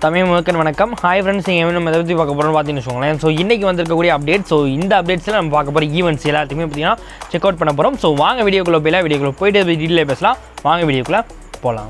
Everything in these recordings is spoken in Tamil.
தமிழ் முழுக்கன் வணக்கம் ஹாய் ஃப்ரெண்ட்ஸ் நீங்கள் நம்ம எதை பற்றி பார்க்க போகிறோம்னு பார்த்தீங்கன்னு வச்சுக்கோங்களேன் ஸோ இன்றைக்கி வந்திருக்கக்கூடிய அப்டேட் ஸோ இந்த அப்டேட்ஸில் நம்ம பார்க்க போகிற ஈவெண்ட்ஸ் எல்லாத்தையுமே பார்த்தீங்கன்னா செக் அவுட் பண்ண போகிறோம் ஸோ வாங்க வீடியோக்குள்ளே போயில வீடியோக்குள்ளே போயிட்டு டீட்டெயிலாக பேசலாம் வாங்க வீடியோக்குள்ளே போகலாம்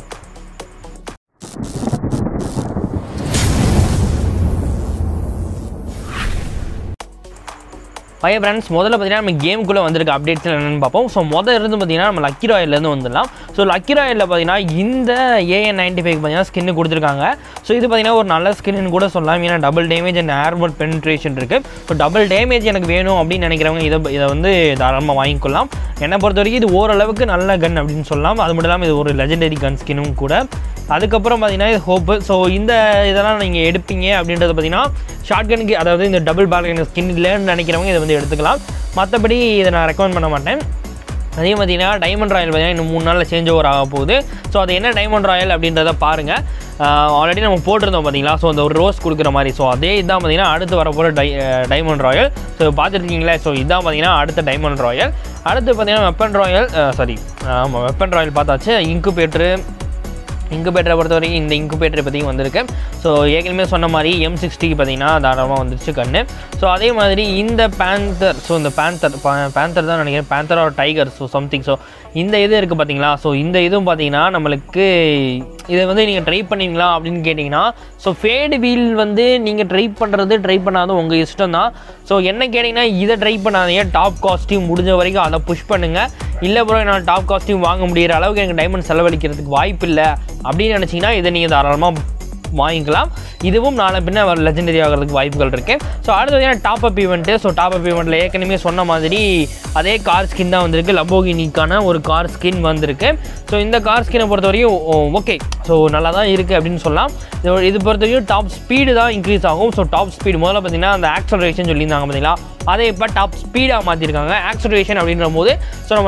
பைய ஃப்ரெண்ட்ஸ் முதல்ல பார்த்தீங்கன்னா நம்ம கேமுக்குள்ளே வந்திருக்க அப்டேட்ஸ் என்னென்னு பார்ப்போம் ஸோ முதல்ல இருந்து பார்த்தீங்கன்னா நம்ம லக்கி ராயல்லேருந்து வந்துடலாம் ஸோ லக்கி ராயலில் பார்த்தீங்கன்னா இந்த ஏஎன் நைன்டி ஃபைவ் பார்த்தீங்கன்னா ஸ்கின்னு கொடுத்துருக்காங்க ஸோ இது பார்த்தீங்கன்னா ஒரு நல்ல ஸ்கின்னு கூட சொல்லலாம் ஏன்னா double damage and airport penetration இருக்குது ஸோ டபுள் டேமேஜ் எனக்கு வேணும் அப்படின்னு நினைக்கிறவங்க இதை இதை வந்து தாராளமாக வாங்கிக்கொள்ளலாம் என்னை பொறுத்த வரைக்கும் இது ஓரளவுக்கு நல்ல கன் அப்படின்னு சொல்லலாம் அது மட்டும் இல்லாமல் இது ஒரு லெஜெண்டரி கன் ஸ்கின்னும் கூட அதுக்கப்புறம் பார்த்தீங்கன்னா இது ஹோப்பு ஸோ இந்த இதெல்லாம் நீங்கள் எடுப்பீங்க அப்படின்றத பார்த்தீங்கன்னா ஷார்ட் கனுக்கு அதாவது இந்த டபுள் பேல் ஸ்கின் இல்லைன்னு நினைக்கிறவங்க இதை வந்து எடுத்துக்கலாம் மற்றபடி இதை நான் ரெக்கமெண்ட் பண்ண மாட்டேன் அதே பார்த்தீங்கன்னா டைமண்ட் ராயல் பார்த்தீங்கன்னா இன்னும் மூணு நாளில் சேஞ்ச் ஓவர் ஆக போகுது ஸோ அது என்ன டைமண்ட் ராயல் அப்படின்றத பாருங்கள் ஆல்ரெடி நம்ம போட்டிருந்தோம் பார்த்தீங்களா ஸோ அந்த ஒரு ரோஸ் கொடுக்குற மாதிரி ஸோ அதே இதான் பார்த்தீங்கன்னா அடுத்து வரப்போகிற டை டைமண்ட் ராயல் ஸோ பார்த்துருக்கீங்களே ஸோ இதான் பார்த்தீங்கன்னா அடுத்த டைமண்ட் ராயல் அடுத்து பார்த்தீங்கன்னா வெப்பன் ராயல் சாரி ஆமாம் வெப்பன் ராயல் பார்த்தாச்சு இன்குபேட்ரு இன்குபேட்டரை பொறுத்த வரைக்கும் இந்த இன்குபேட்டரை பற்றியும் வந்திருக்கு ஸோ ஏற்கனவே சொன்ன மாதிரி எம் சிக்ஸ்டிக்கு பார்த்தீங்கன்னா தாராளமாக வந்துருச்சு கண்ணு ஸோ அதே மாதிரி இந்த பேந்தர் ஸோ இந்த பேந்தர் பேந்தர் தான் நினைக்கிறேன் panther or tiger so something so இந்த இது இருக்குது பார்த்தீங்களா ஸோ இந்த இதுவும் பார்த்தீங்கன்னா நம்மளுக்கு இதை வந்து நீங்கள் ட்ரை பண்ணீங்களா அப்படின்னு கேட்டிங்கன்னா ஸோ ஃபேடு வீல் வந்து நீங்கள் ட்ரை பண்ணுறது ட்ரை பண்ணாத உங்கள் இஷ்டம் தான் ஸோ என்ன கேட்டிங்கன்னா இதை ட்ரை பண்ணாதீங்க டாப் காஸ்ட்யூம் முடிஞ்ச வரைக்கும் அதை புஷ் பண்ணுங்கள் இல்லை ப்ரோ நான் டாப் காஸ்ட்யூம் வாங்க முடியிற அளவுக்கு எனக்கு டைமண்ட் செலவழிக்கிறதுக்கு வாய்ப்பு இல்லை அப்படின்னு நினச்சிங்கன்னா இதை நீங்கள் தாராளமாக வாங்கிக்கலாம் இதுவும் நாளை பின்ன வர லெஜெண்டரி ஆகிறதுக்கு வாய்ப்புகள் இருக்குது ஸோ அடுத்து பார்த்தீங்கன்னா top up event so top up ஈவெண்ட்டில் ஏற்கனவே சொன்ன மாதிரி அதே கார் ஸ்கின் தான் வந்திருக்கு லம்போகினிக்கான ஒரு கார் ஸ்கின் வந்திருக்கு ஸோ இந்த கார் ஸ்கினை பொறுத்த வரைக்கும் ஓகே ஸோ நல்லா தான் இருக்குது அப்படின்னு சொல்லலாம் இது இது பொறுத்த வரைக்கும் டாப் ஸ்பீடு தான் இன்க்ரீஸ் ஆகும் ஸோ டாப் ஸ்பீடு முதல்ல பார்த்தீங்கன்னா அந்த ஆக்சலரேஷன் சொல்லியிருந்தாங்க பார்த்தீங்களா அதை இப்போ டாப் ஸ்பீடாக மாற்றிருக்காங்க ஆக்சலரேஷன் அப்படின்ற போது ஸோ நம்ம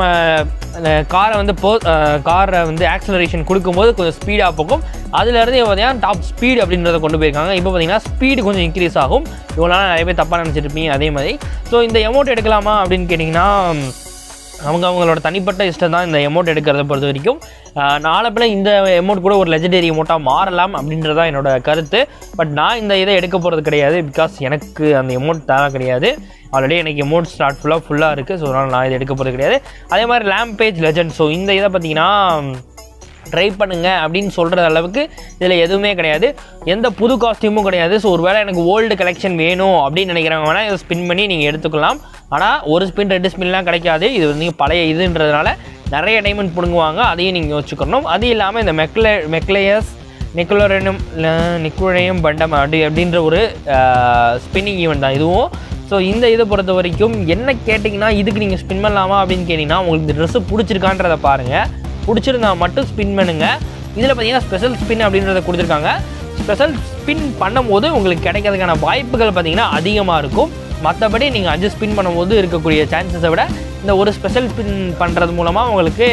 காரை வந்து போ காரை வந்து ஆக்சலரேஷன் கொடுக்கும்போது கொஞ்சம் ஸ்பீடாக போகும் அதுலேருந்து பார்த்தீங்கன்னா டாப் ஸ்பீடு அப்படின்றத கொண்டு போயிருக்காங்க இப்போ பார்த்தீங்கன்னா ஸ்பீடு கொஞ்சம் இன்க்ரீஸ் ஆகும் இவ்வளோ நாள் நிறைய பேர் தப்பாக நினச்சிருப்பீங்க அதே மாதிரி ஸோ இந்த அமௌண்ட் எடுக்கலாமா அப்படின்னு கேட்டிங்கன்னா அவங்க அவங்களோட தனிப்பட்ட இஷ்டம் தான் இந்த அமௌண்ட் எடுக்கிறத பொறுத்த வரைக்கும் நாளப்பில் இந்த அமௌண்ட் கூட ஒரு லெஜெண்டரி அமௌண்ட்டாக மாறலாம் அப்படின்றதான் என்னோட கருத்து பட் நான் இந்த இதை எடுக்க போகிறது கிடையாது பிகாஸ் எனக்கு அந்த அமௌண்ட் தேவை கிடையாது ஆல்ரெடி எனக்கு அமௌண்ட் ஸ்டார்ட் ஃபுல்லாக ஃபுல்லாக இருக்குது ஸோ அதனால் நான் இதை எடுக்க போகிறது கிடையாது அதே மாதிரி லேம்பேஜ் லெஜண்ட் ஸோ இந்த இதை பார்த்தீங்கன்னா ட்ரை பண்ணுங்க அப்படின்னு சொல்கிற அளவுக்கு இதில் எதுவுமே கிடையாது எந்த புது காஸ்டியூமும் கிடையாது ஸோ ஒரு வேளை எனக்கு ஓல்டு கலெக்ஷன் வேணும் அப்படின்னு நினைக்கிறவங்க வேணால் இதை ஸ்பின் பண்ணி நீங்கள் எடுத்துக்கலாம் ஆனால் ஒரு ஸ்பின் ரெண்டு ஸ்பின்லாம் கிடைக்காது இது வந்து பழைய இதுன்றதுனால நிறைய டைமண்ட் பிடுங்குவாங்க அதையும் நீங்கள் யோசிச்சுக்கணும் அது இல்லாமல் இந்த மெக்லே மெக்லேயஸ் நிக்குலரனும் நிக்குழையும் பண்டம் அப்படி அப்படின்ற ஒரு ஸ்பின்னிங் ஈவெண்ட் தான் இதுவும் ஸோ இந்த இதை பொறுத்த வரைக்கும் என்ன கேட்டிங்கன்னா இதுக்கு நீங்கள் ஸ்பின் பண்ணலாமா அப்படின்னு கேட்டிங்கன்னா உங்களுக்கு இந்த ட்ரெஸ்ஸு பிடிச்சிருக்கான்றதை பாருங்கள் பிடிச்சிருந்தா மட்டும் ஸ்பின் பண்ணுங்கள் இதில் பார்த்தீங்கன்னா ஸ்பெஷல் ஸ்பின் அப்படின்றத கொடுத்துருக்காங்க ஸ்பெஷல் ஸ்பின் பண்ணும்போது உங்களுக்கு கிடைக்கிறதுக்கான வாய்ப்புகள் பார்த்தீங்கன்னா அதிகமாக இருக்கும் மற்றபடி நீங்கள் அஞ்சு ஸ்பின் பண்ணும்போது இருக்கக்கூடிய சான்சஸை விட இந்த ஒரு ஸ்பெஷல் ஸ்பின் பண்ணுறது மூலமாக உங்களுக்கு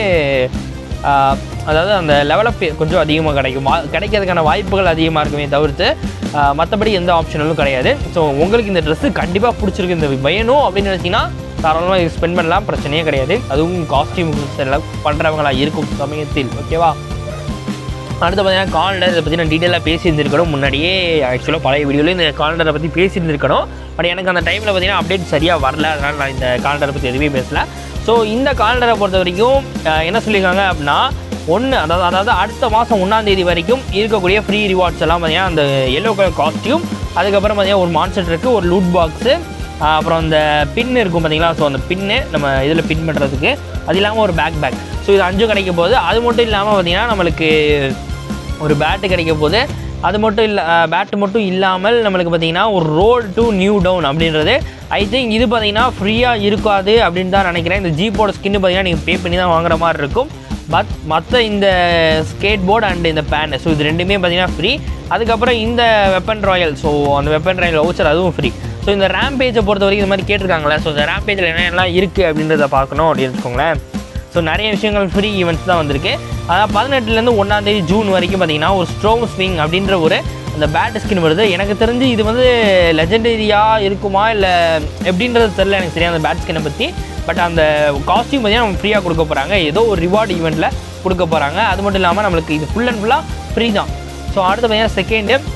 அதாவது அந்த லெவலப் கொஞ்சம் அதிகமாக கிடைக்கும் கிடைக்கிறதுக்கான வாய்ப்புகள் அதிகமாக இருக்குமே தவிர்த்து மற்றபடி எந்த ஆப்ஷனலும் கிடையாது ஸோ உங்களுக்கு இந்த ட்ரெஸ்ஸு கண்டிப்பாக பிடிச்சிருக்கு இந்த வேணும் அப்படின்னு நினச்சிங்கன்னா தாராளமாக இது ஸ்பெண்ட் பண்ணலாம் பிரச்சனையே கிடையாது அதுவும் காஸ்டியூம் எல்லாம் பண்ணுறவங்களா இருக்கும் சமயத்தில் ஓகேவா அடுத்து பார்த்தீங்கன்னா காலண்டர் இதை பற்றி நான் டீட்டெயிலாக பேசியிருந்திருக்கணும் முன்னாடியே ஆக்சுவலாக பழைய வீடியோவில் இந்த காலண்டரை பற்றி பேசியிருந்திருக்கணும் பட் எனக்கு அந்த டைமில் பார்த்தீங்கன்னா அப்டேட் சரியாக வரல அதனால் நான் இந்த காலண்டரை பற்றி எதுவுமே பேசல ஸோ இந்த காலண்டரை பொறுத்த வரைக்கும் என்ன சொல்லியிருக்காங்க அப்படின்னா ஒன்று அதாவது அதாவது அடுத்த மாதம் ஒன்றாந்தேதி வரைக்கும் இருக்கக்கூடிய ஃப்ரீ ரிவார்ட்ஸ் எல்லாம் பார்த்தீங்கன்னா அந்த எல்லோ கலர் காஸ்டியூம் அதுக்கப்புறம் பார்த்தீங்கன்னா ஒரு மான்செட் இருக்குது ஒரு லூட் பாக்ஸு அப்புறம் அந்த பின் இருக்கும் பார்த்தீங்களா ஸோ அந்த பின்னு நம்ம இதில் பின் பண்ணுறதுக்கு அது இல்லாமல் ஒரு பேக் பேக் ஸோ இது அஞ்சும் கிடைக்க போகுது அது மட்டும் இல்லாமல் பார்த்தீங்கன்னா நம்மளுக்கு ஒரு பேட்டு கிடைக்க போகுது அது மட்டும் இல்லை பேட்டு மட்டும் இல்லாமல் நம்மளுக்கு பார்த்தீங்கன்னா ஒரு ரோல் டு நியூ டவுன் அப்படின்றது ஐ திங்க் இது பார்த்தீங்கன்னா ஃப்ரீயாக இருக்காது அப்படின்னு தான் நினைக்கிறேன் இந்த ஜீப்போட ஸ்கின்னு பார்த்தீங்கன்னா நீங்கள் பே பண்ணி தான் வாங்குற மாதிரி இருக்கும் பட் மற்ற இந்த ஸ்கேட் போர்டு அண்ட் இந்த பேன் ஸோ இது ரெண்டுமே பார்த்தீங்கன்னா ஃப்ரீ அதுக்கப்புறம் இந்த வெப்பன் ராயல் ஸோ அந்த வெப்பன் ராயல் வவுச்சர் அதுவும் ஃப்ரீ ஸோ இந்த ரேம் பேஜை பொறுத்த வரைக்கும் இது மாதிரி கேட்டிருக்காங்களே ஸோ இந்த ரேம் பேஜில் என்னெல்லாம் இருக்குது அப்படின்றத பார்க்கணும் அப்படின்னு வச்சுக்கோங்களேன் ஸோ நிறைய விஷயங்கள் ஃப்ரீ ஈவெண்ட்ஸ் தான் வந்திருக்கு அதாவது பதினெட்டுலேருந்து ஒன்றாந்தேதி ஜூன் வரைக்கும் பார்த்தீங்கன்னா ஒரு ஸ்ட்ரோம் ஸ்விங் அப்படின்ற ஒரு அந்த பேட் ஸ்கின் வருது எனக்கு தெரிஞ்சு இது வந்து லெஜெண்டரியாக இருக்குமா இல்லை எப்படின்றது தெரில எனக்கு சரியா அந்த பேட் ஸ்கினை பற்றி பட் அந்த காஸ்டியூம் பார்த்தீங்கன்னா நம்ம ஃப்ரீயாக கொடுக்க போகிறாங்க ஏதோ ஒரு ரிவார்டு ஈவெண்ட்டில் கொடுக்க போகிறாங்க அது மட்டும் இல்லாமல் நம்மளுக்கு இது ஃபுல் அண்ட் ஃபுல்லாக ஃப்ரீ தான் ஸோ அடுத்து பார்த்தீங்கன்னா செகண்டு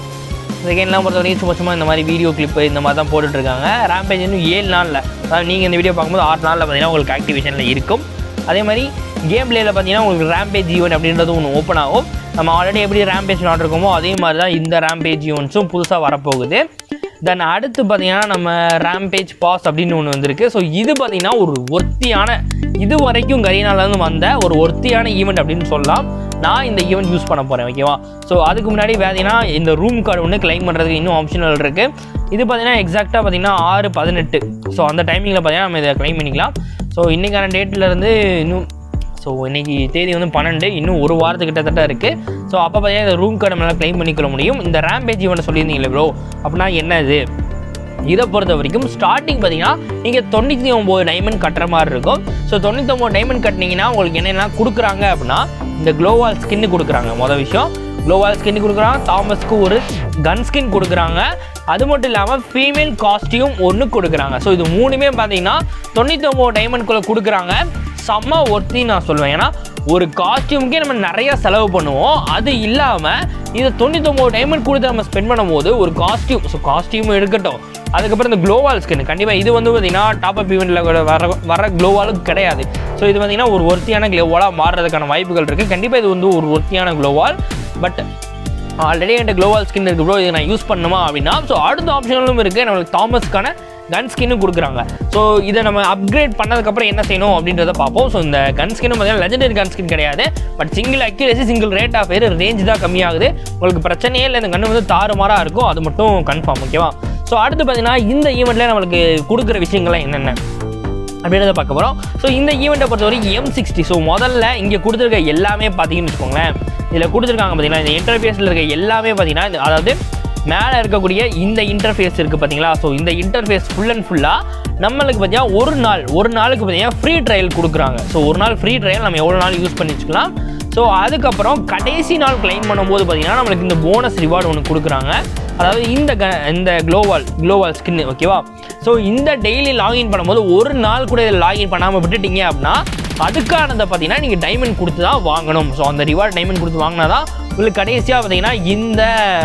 செகண்ட்லாம் பொறுத்த வரைக்கும் சும்மா சும்மா இந்த மாதிரி வீடியோ கிளிப்பு இந்த மாதிரி தான் போட்டுட்ருக்காங்க ரேம்பேஜ் இன்னும் ஏழு நாளில் அதாவது நீங்கள் இந்த வீடியோ பார்க்கும்போது ஆறு நாளில் பார்த்தீங்கன்னா உங்களுக்கு ஆக்டிவேஷனில் இருக்கும் அதே மாதிரி கேம் பிளேயில் பார்த்தீங்கன்னா உங்களுக்கு ரேம்பேஜ் ஈவெண்ட் அப்படின்றது ஒன்று ஓப்பன் ஆகும் நம்ம ஆல்ரெடி எப்படி ரேம்பேஜ் விளாட்ருக்கோமோ அதே மாதிரி தான் இந்த ரேம்பேஜ் ஈவெண்ட்ஸும் புதுசாக வரப்போகுது தென் அடுத்து பார்த்தீங்கன்னா நம்ம ரேம்பேஜ் பாஸ் அப்படின்னு ஒன்று வந்திருக்கு ஸோ இது பார்த்தீங்கன்னா ஒரு ஒர்த்தியான இது வரைக்கும் கரீனாலேருந்து வந்த ஒரு ஒர்த்தியான ஈவெண்ட் அப்படின்னு சொல்லலாம் நான் இந்த ஈவெண்ட் யூஸ் பண்ண போகிறேன் ஓகேவா ஸோ அதுக்கு முன்னாடி பார்த்தீங்கன்னா இந்த ரூம் கார்டு ஒன்று கிளைம் பண்ணுறதுக்கு இன்னும் ஆப்ஷனல் இருக்குது இது பார்த்தீங்கன்னா எக்ஸாக்டாக பார்த்தீங்கன்னா ஆறு பதினெட்டு ஸோ அந்த டைமிங்கில் பார்த்தீங்கன்னா நம்ம இதை கிளைம் பண்ணிக்கலாம் ஸோ இன்றைக்கான டேட்லேருந்து இன்னும் ஸோ இன்னைக்கு தேதி வந்து பன்னெண்டு இன்னும் ஒரு வாரத்துக்கு கிட்டத்தட்ட இருக்குது ஸோ அப்போ பார்த்தீங்கன்னா இந்த ரூம் கார்டு நம்மளால் க்ளைம் பண்ணிக்கொள்ள முடியும் இந்த ரேம்பேஜ் ஈவெண்ட் சொல்லியிருந்தீங்களே ப்ரோ அப்படின்னா என்ன இது இதை பொறுத்த வரைக்கும் ஸ்டார்டிங் பார்த்தீங்கன்னா நீங்கள் தொண்ணூற்றி ஒம்பது டைமண்ட் கட்டுற மாதிரி இருக்கும் ஸோ தொண்ணூத்தொம்பது டைமண்ட் கட்டினீங்கன்னா உங்களுக்கு என்னென்ன கொடுக்குறாங்க அப்படின்னா இந்த க்ளோவால் ஸ்கின்னு கொடுக்குறாங்க மொதல் விஷயம் க்ளோவால் ஸ்கின் கொடுக்குறாங்க தாமஸ்க்கு ஒரு கன் ஸ்கின் கொடுக்குறாங்க அது மட்டும் இல்லாமல் ஃபீமேல் காஸ்டியூம் ஒன்று கொடுக்குறாங்க ஸோ இது மூணுமே பார்த்தீங்கன்னா தொண்ணூத்தொம்பது டைமண்ட்குள்ளே கொடுக்குறாங்க செம்ம ஒர்த்தி நான் சொல்லுவேன் ஏன்னா ஒரு காஸ்டியூமுக்கே நம்ம நிறைய செலவு பண்ணுவோம் அது இல்லாமல் இதை தொண்ணூத்தொம்பது டைமண்ட் கொடுத்து நம்ம ஸ்பெண்ட் பண்ணும்போது ஒரு காஸ்டியூம் ஸோ காஸ்டியூமும் எடுக்கட்டும் அதுக்கப்புறம் இந்த க்ளோவால் ஸ்கின் கண்டிப்பாக இது வந்து பார்த்தீங்கன்னா டாப் அப் ஈவெண்ட்டில் வர வர க்ளோவாலும் கிடையாது ஸோ இது பார்த்தீங்கன்னா ஒரு ஒர்த்தியான க்ளோவாலாக மாறுறதுக்கான வாய்ப்புகள் இருக்குது கண்டிப்பாக இது வந்து ஒரு ஒர்த்தியான க்ளோவால் பட் ஆல்ரெடி என்கிட்ட க்ளோவால் ஸ்கின் இருக்குது ப்ரோ இதை நான் யூஸ் பண்ணுமா அப்படின்னா ஸோ அடுத்த ஆப்ஷனும் இருக்குது நம்மளுக்கு தாமஸ்க்கான கன் ஸ்கின்னும் கொடுக்குறாங்க ஸோ இதை நம்ம அப்கிரேட் பண்ணதுக்கப்புறம் என்ன செய்யணும் அப்படின்றத பார்ப்போம் ஸோ இந்த கன் ஸ்கின் பார்த்தீங்கன்னா லெஜண்டரி கன் ஸ்கின் கிடையாது but single accuracy single rate of fire range தான் கம்மியாகுது உங்களுக்கு பிரச்சனையே இல்லை இந்த கன்று வந்து தாறுமாறாக இருக்கும் அது மட்டும் கன்ஃபார்ம் ஓகேவா ஸோ அடுத்து பார்த்தீங்கன்னா இந்த ஈவெண்ட்டில் நம்மளுக்கு கொடுக்குற விஷயங்கள்லாம் என்னென்ன அப்படின்றத பார்க்க போகிறோம் ஸோ இந்த ஈவெண்ட்டை பொறுத்த வரைக்கும் எம் சிக்ஸ்டி ஸோ முதல்ல இங்கே கொடுத்துருக்க எல்லாமே பார்த்தீங்கன்னு வச்சுக்கோங்களேன் இதில் கொடுத்துருக்காங்க பார்த்தீங்கன்னா இந்த இன்டர்ஃபேஸில் இருக்க எல்லாமே பார்த்தீங்கன்னா இந்த- அதாவது மேலே இருக்கக்கூடிய இந்த இன்டர்ஃபேஸ் இருக்குது பார்த்தீங்களா ஸோ இந்த இன்டர்ஃபேஸ் ஃபுல் அண்ட் ஃபுல்லாக நம்மளுக்கு பார்த்தீங்கன்னா ஒரு நாள் ஒரு நாளுக்கு பார்த்தீங்கன்னா ஃப்ரீ ட்ரையல் கொடுக்குறாங்க ஸோ ஒரு நாள் ஃப்ரீ ட்ரையல் நம்ம எவ்வளோ நாள் யூஸ் பண்ணி வச்சுக்கலாம் ஸோ அதுக்கப்புறம் கடைசி நாள் கிளைம் பண்ணும்போது பார்த்தீங்கன்னா நம்மளுக்கு இந்த போனஸ் ரிவார்டு ஒன்று கொடுக்குறாங்க அதாவது இந்த க இந்த க்ளோவால் க்ளோவால் ஸ்கின் ஓகேவா ஸோ இந்த டெய்லி லாகின் பண்ணும்போது ஒரு நாள் கூட இதில் லாகின் பண்ணாமல் விட்டுட்டீங்க அப்படின்னா அதுக்கானதை பார்த்தீங்கன்னா நீங்கள் டைமண்ட் கொடுத்து தான் வாங்கணும் ஸோ அந்த ரிவார்ட் டைமண்ட் கொடுத்து வாங்கினா தான் உங்களுக்கு கடைசியாக பார்த்தீங்கன்னா இந்த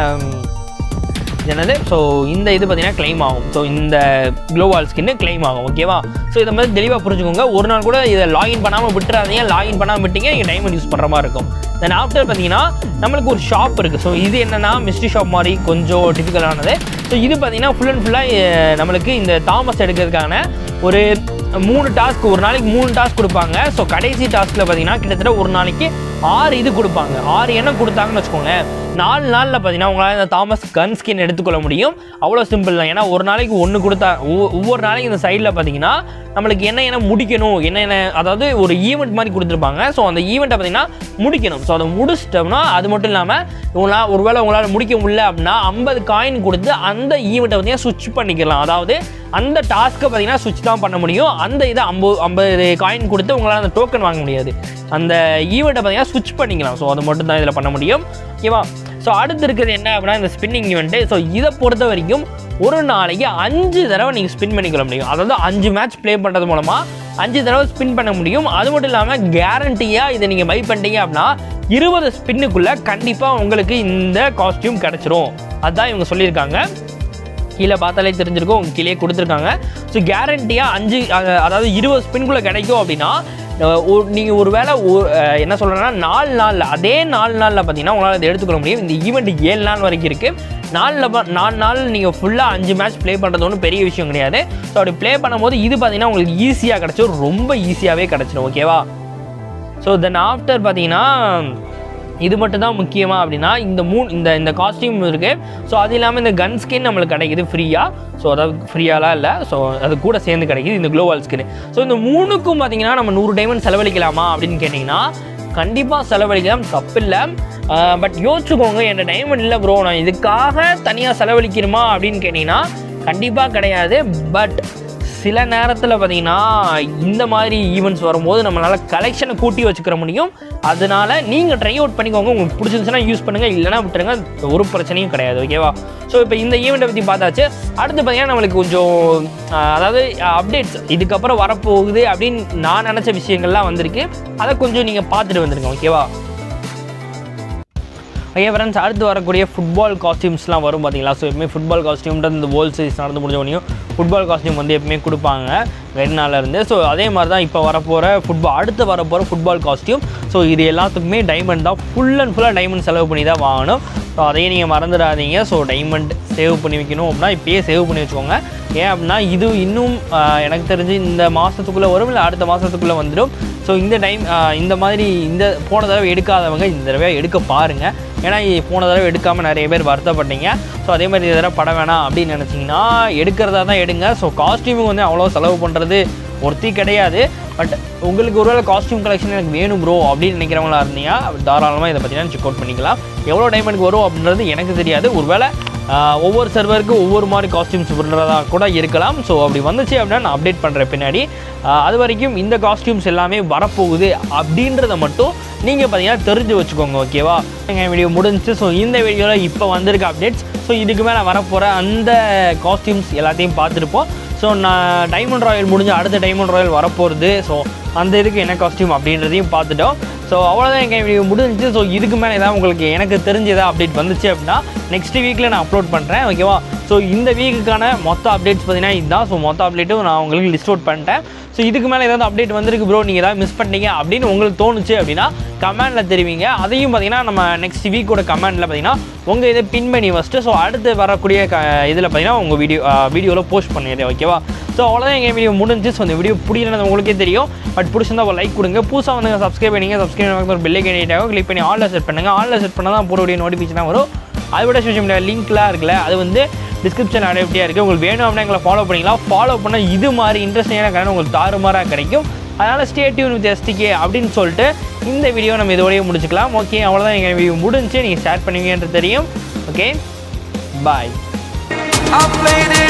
இது என்னது ஸோ இந்த இது பார்த்தீங்கன்னா claim ஆகும் ஸோ இந்த க்ளோவால் ஸ்கின்னு claim ஆகும் ஓகேவா ஸோ இதை மாதிரி தெளிவாக புரிஞ்சுக்கோங்க ஒரு நாள் கூட இதை லாகின் பண்ணாமல் விட்டுறாதீங்க லாகின் பண்ணாமல் விட்டீங்க நீங்கள் டைமண்ட் யூஸ் பண்ணுற மாதிரி இருக்கும் தென் ஆஃப்டர் பார்த்தீங்கன்னா நம்மளுக்கு ஒரு ஷாப் இருக்குது ஸோ இது என்னன்னா மிஸ்ட்ரி ஷாப் மாதிரி கொஞ்சம் டிஃபிகல்ட்டானது ஸோ இது பார்த்தீங்கன்னா ஃபுல் அண்ட் ஃபுல்லாக நம்மளுக்கு இந்த தாமஸ் எடுக்கிறதுக்கான ஒரு மூணு டாஸ்க் ஒரு நாளைக்கு மூணு டாஸ்க் கொடுப்பாங்க ஸோ கடைசி டாஸ்கில் பார்த்தீங்கன்னா கிட்டத்தட்ட ஒரு நாளைக்கு ஆறு இது கொடுப்பாங்க ஆறு என்ன கொடுத்தாங்கன்னு வச்சுக்கோங்களேன் நாலு நாளில் பார்த்தீங்கன்னா உங்களால் இந்த தாமஸ் கன் ஸ்கின் எடுத்துக்கொள்ள முடியும் அவ்வளோ சிம்பிள் தான் ஏன்னா ஒரு நாளைக்கு ஒன்று கொடுத்தா ஒவ்வொ- ஒவ்வொரு நாளைக்கு இந்த சைடில் பார்த்தீங்கன்னா நம்மளுக்கு என்ன என்ன முடிக்கணும் என்ன என்ன அதாவது ஒரு ஈவெண்ட் மாதிரி கொடுத்துருப்பாங்க ஸோ அந்த ஈவெண்ட்டை பார்த்தீங்கன்னா முடிக்கணும் ஸோ அதை முடிச்சிட்டோம்னா அது மட்டும் இல்லாமல் உங்களால் ஒருவேளை உங்களால் முடிக்க முடியல அப்படின்னா ஐம்பது காயின் கொடுத்து அந்த ஈவெண்ட்டை பார்த்தீங்கன்னா சுவிட்ச் பண்ணிக்கலாம் அதாவது அந்த டாஸ்க்கை பார்த்தீங்கன்னா சுவிட்ச் தான் பண்ண முடியும் அந்த இதை ஐம்பது ஐம்பது காயின் கொடுத்து உங்களால் அந்த டோக்கன் வாங்க முடியாது அந்த ஈவெண்ட்டை பார்த்தீங்கன்னா சுவிட்ச் பண்ணிக்கலாம் ஸோ அது மட்டும் தான் இதில் பண்ண முடியும் ஓகேவா ஸோ அடுத்து இருக்கிறது என்ன அப்படின்னா இந்த ஸ்பின்னிங் ஈவெண்ட்டு ஸோ இதை பொறுத்த வரைக்கும் ஒரு நாளைக்கு அஞ்சு தடவை நீங்கள் ஸ்பின் பண்ணிக்கொள்ள முடியும் அதாவது அஞ்சு மேட்ச் ப்ளே பண்ணுறது மூலமாக அஞ்சு தடவை ஸ்பின் பண்ண முடியும் அது மட்டும் இல்லாமல் கேரண்டியாக இதை நீங்கள் பை பண்ணிட்டீங்க அப்படின்னா இருபது ஸ்பின்னுக்குள்ளே கண்டிப்பாக உங்களுக்கு இந்த காஸ்டியூம் கிடச்சிரும் அதுதான் இவங்க சொல்லியிருக்காங்க கீழே பார்த்தாலே தெரிஞ்சிருக்கும் உங்க கீழே கொடுத்துருக்காங்க ஸோ கேரண்டியாக அஞ்சு அஹ், அதாவது இருபது ஸ்பின்குள்ளே கிடைக்கும் அப்படின்னா நீங்கள் ஒரு வேளை என்ன சொல்கிறேன்னா நாலு நாளில் அதே நாலு நாளில் பார்த்தீங்கன்னா உங்களால் இதை எடுத்துக்கொள்ள முடியும் இந்த ஈவெண்ட் ஏழு நாள் வரைக்கும் இருக்குது நாலில் ப- நாலு நாள் நீங்கள் ஃபுல்லாக அஞ்சு மேட்ச் ப்ளே பண்ணுறது ஒன்றும் பெரிய விஷயம் கிடையாது ஸோ அப்படி ப்ளே பண்ணும்போது இது பார்த்தீங்கன்னா உங்களுக்கு ஈஸியாக கிடச்சிரும் ரொம்ப ஈஸியாகவே கிடச்சிரும் ஓகேவா ஸோ தென் ஆஃப்டர் பார்த்தீங்கன்னா இது மட்டும் தான் முக்கியமா அப்படின்னா இந்த மூணு இந்த இந்த காஸ்டியூம் இருக்குது ஸோ அது இல்லாமல் இந்த கன் ஸ்கின் நம்மளுக்கு கிடைக்குது ஃப்ரீயாக ஸோ அதாவது ஃப்ரீயாலாம் இல்லை ஸோ அது கூட சேர்ந்து கிடைக்குது இந்த க்ளோவால் ஸ்கின் ஸோ இந்த மூணுக்கும் பார்த்தீங்கன்னா நம்ம நூறு டைமண்ட் செலவழிக்கலாமா அப்படின்னு கேட்டிங்கன்னா கண்டிப்பாக செலவழிக்கலாம் தப்பில்லை பட் யோசிச்சுக்கோங்க என் டைமண்ட் இல்லை ப்ரோ நான் இதுக்காக தனியாக செலவழிக்கணுமா அப்படின்னு கேட்டிங்கன்னா கண்டிப்பாக கிடையாது பட் சில நேரத்தில் பார்த்தீங்கன்னா இந்த மாதிரி ஈவெண்ட்ஸ் வரும்போது நம்மளால் கலெக்ஷனை கூட்டி வச்சுக்கிற முடியும் அதனால நீங்கள் ட்ரை அவுட் பண்ணிக்கோங்க உங்களுக்கு பிடிச்சிருந்துச்சுன்னா யூஸ் பண்ணுங்கள் இல்லைனா விட்டுருங்க ஒரு பிரச்சனையும் கிடையாது ஓகேவா ஸோ இப்போ இந்த ஈவெண்ட்டை பற்றி பார்த்தாச்சு அடுத்து பார்த்தீங்கன்னா நம்மளுக்கு கொஞ்சம் ஆஹ், அதாவது அப்டேட்ஸ் இதுக்கப்புறம் வரப்போகுது அப்படின்னு நான் நினச்ச விஷயங்கள்லாம் வந்திருக்கு அதை கொஞ்சம் நீங்கள் பார்த்துட்டு வந்துருங்க ஓகேவா ஓகே ஃப்ரெண்ட்ஸ் அடுத்து வரக்கூடிய ஃபுட்பால் காஸ்டியூம்ஸ்லாம் வரும் பார்த்தீங்களா ஸோ எப்பவுமே ஃபுட்பால் காஸ்டியூம்ன்றது இந்த வேர்ல்ட் சீரிஸ் நடந்து முடிஞ்ச உடனேயும் ஃபுட்பால் காஸ்டியூம் வந்து எப்பவுமே கொடுப்பாங்க வெறினால இருந்து ஸோ அதே மாதிரி தான் இப்போ வரப்போகிற ஃபுட்பால் அடுத்து வரப்போகிற ஃபுட்பால் காஸ்டியூம் ஸோ இது எல்லாத்துக்குமே டைமண்ட் தான் ஃபுல் அண்ட் ஃபுல்லாக டைமண்ட் செலவு பண்ணி தான் வாங்கணும் ஸோ அதையும் நீங்கள் மறந்துடாதீங்க ஸோ டைமண்ட் சேவ் பண்ணி வைக்கணும் அப்படின்னா இப்பயே சேவ் பண்ணி வச்சுக்கோங்க ஏன் அப்படின்னா இது இன்னும் ஆஹ், எனக்கு தெரிஞ்சு இந்த மாதத்துக்குள்ளே வரும் இல்லை அடுத்த மாதத்துக்குள்ளே வந்துடும் ஸோ இந்த டைம் இந்த மாதிரி இந்த போன தடவை எடுக்காதவங்க இந்த தடவை எடுக்க பாருங்கள் ஏன்னா இ- போன தடவை எடுக்காமல் நிறைய பேர் வருத்தப்பட்டீங்க ஸோ அதே மாதிரி இந்த தடவை படம் வேணாம் அப்படின்னு நினச்சிங்கன்னா எடுக்கிறதா தான் எடுங்க ஸோ காஸ்டியூமுக்கு வந்து அவ்வளோ செலவு பண்ணுறது ஒருத்தி கிடையாது பட் உங்களுக்கு ஒருவேளை காஸ்டியூம் கலெக்ஷன் எனக்கு வேணும் ப்ரோ அப்படின்னு நினைக்கிறவங்களா இருந்தீங்க தாராளமாக இதை பற்றினா செக் அவுட் பண்ணிக்கலாம் எவ்வளோ டைமண்டுக்கு வரும் அப்படின்றது எனக்கு தெரியாது ஒருவேளை ஆஹ், ஒவ்வொரு சர்வருக்கு ஒவ்வொரு மாதிரி காஸ்டியூம்ஸ் விடுறதா கூட இருக்கலாம் ஸோ அப்படி வந்துச்சு அப்படின்னா நான் அப்டேட் பண்ணுறேன் பின்னாடி ஆஹ், அது வரைக்கும் இந்த காஸ்டியூம்ஸ் எல்லாமே வரப்போகுது அப்படின்றத மட்டும் நீங்கள் பார்த்தீங்கன்னா தெரிஞ்சு வச்சுக்கோங்க ஓகேவா எங்கள் வீடியோ முடிஞ்சுச்சு ஸோ இந்த வீடியோவில் இப்போ வந்திருக்க அப்டேட்ஸ் ஸோ இதுக்கு மேலே வரப்போகிற அந்த காஸ்டியூம்ஸ் எல்லாத்தையும் பார்த்துருப்போம் ஸோ நான் டைமண்ட் ராயல் முடிஞ்சு அடுத்த டைமண்ட் ராயல் வரப்போகிறது ஸோ அந்த இதுக்கு என்ன காஸ்டியூம் அப்படின்றதையும் பார்த்துட்டோம் ஸோ அவ்வளோதான் எங்கள் வீடியோ முடிஞ்சுச்சு ஸோ இதுக்கு மேலே ஏதாவது உங்களுக்கு எனக்கு தெரிஞ்ச ஏதாவது அப்டேட் வந்துச்சு அப்படின்னா நெக்ஸ்ட் வீக்கில் நான் அப்லோட் பண்ணுறேன் ஓகேவா ஸோ இந்த வீக்குக்கான மொத்த அப்டேட்ஸ் பார்த்தீங்கன்னா இதுதான் ஸோ மொத்த அப்டேட்டும் நான் உங்களுக்கு லிஸ்ட் அவுட் பண்ணிட்டேன் ஸோ இதுக்கு மேலே ஏதாவது அப்டேட் வந்திருக்கு ப்ரோ நீங்கள் ஏதாவது மிஸ் பண்ணிட்டீங்க அப்படின்னு உங்களுக்கு தோணுச்சு அப்படின்னா கமெண்டில் தெரிவிங்க அதையும் பார்த்தீங்கன்னா நம்ம நெக்ஸ்ட் வீக்கோட கமெண்டில் பார்த்தீங்கன்னா உங்கள் இதை பின் பண்ணி ஃபஸ்ட்டு ஸோ அடுத்து வரக்கூடிய க இதில் பார்த்தீங்கன்னா உங்கள் வீடியோ வீடியோவில் போஸ்ட் பண்ணிடுறேன் ஓகேவா ஸோ அவ்வளோதான் எங்கள் வீடியோ முடிஞ்சு ஸோ இந்த வீடியோ பிடிக்கிறது உங்களுக்கே தெரியும் பட் பிடிச்சிருந்தா ஒரு லைக் கொடுங்க புதுசாக வந்து சப்ஸ்கிரைப் பண்ணிங்க சப்ஸ்கிரைப் பண்ணி ஒரு பெல்லை கேட்டாக கிளிக் பண்ணி ஆலில் செட் பண்ணுங்கள் ஆலில் செட் பண்ணால் தான் போடக்கூடிய நோட்டிஃபிகேஷன் வரும் அதை விட சோஷியல் மீடியா லிங்க்லாம் இருக்குல்ல அது வந்து டிஸ்கிரிப்ஷன் அடைப்படியாக இருக்குது உங்களுக்கு வேணும் அப்படின்னா எங்களை ஃபாலோ பண்ணிக்கலாம் ஃபாலோ பண்ணால் இது மாதிரி இன்ட்ரெஸ்டிங்கான கடன் உங்களுக்கு தாறுமாறாக கிடைக்கும் அதனால் ஸ்டே டியூன் வித் எஸ்டிகே அப்படின்னு சொல்லிட்டு இந்த வீடியோ நம்ம இதோடய முடிச்சுக்கலாம் ஓகே அவ்வளோதான் எங்கள் வீடியோ முடிஞ்சு நீங்கள் ஷேர் பண்ணுவீங்கன்றது தெரியும் okay bye I played it